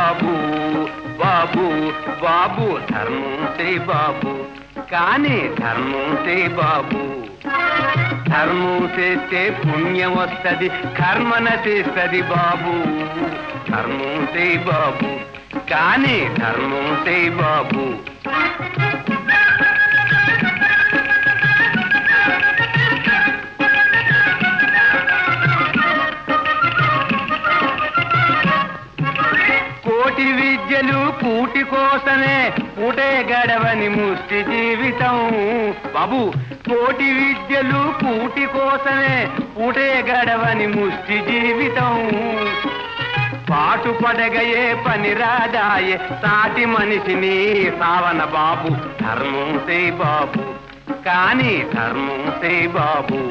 బాబు బాబు బాబు ధర్మం చే బాబు కానీ ధర్మం చే బాబు ధర్మం చేస్తే పుణ్యం వస్తది కర్మన చేస్తది బాబు ధర్మం చే బాబు కానీ ధర్మం చే బాబు కోటి విద్యలు కూటి కోసమే పూటే గడవని ముష్టి జీవితం బాబు కోటి విద్యలు కూటి కోసమే పూటే గడవని ముష్టి జీవితం పాటు పడగయే పని రాదాయే సాటి మనిషిని సావన బాబు ధర్మం సే బాబు కానీ ధర్మం సే బాబు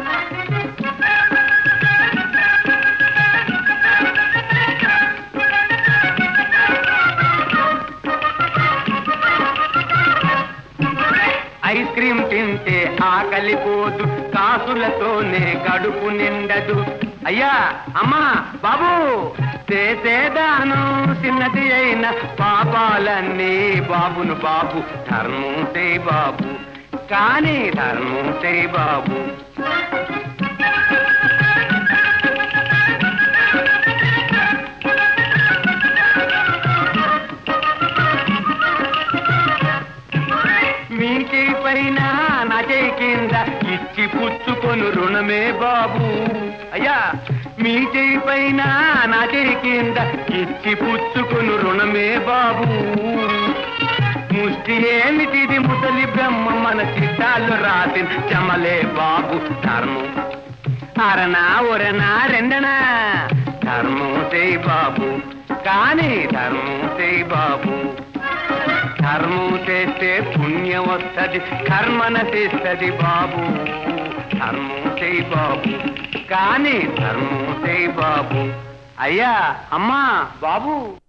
ఐస్ క్రీమ్ తింటే ఆకలి పోదు కాసులతోనే గడుపు నిండదు అయ్యా అమ్మా బాబు చేసేదానం చిన్నది అయిన పాపాలన్నీ బాబును బాబు ధర్మం చే బాబు కానీ ధర్మం చే బాబు మీ చేయి పైన నా చేయి కింద ఇచ్చి పుచ్చుకొను రుణమే బాబు అయ్యా మీ చేయి పైన నా చేయి కింద ఇచ్చి పుచ్చుకొను రుణమే బాబు ముష్టి ఏమిటిది ముసలి బ్రహ్మ మన చిత్తాలు రాసిన చమలే బాబు ధర్మం అరనా ఒరనా రెండనా ధర్మం చేయి బాబు కానీ ధర్మం చేయి బాబు ధర్మం చేస్తే పుణ్యం వస్తది కర్మన చేస్తది బాబు ధర్మం చేయి బాబు కానీ ధర్మం చేయి బాబు అయ్యా అమ్మా బాబు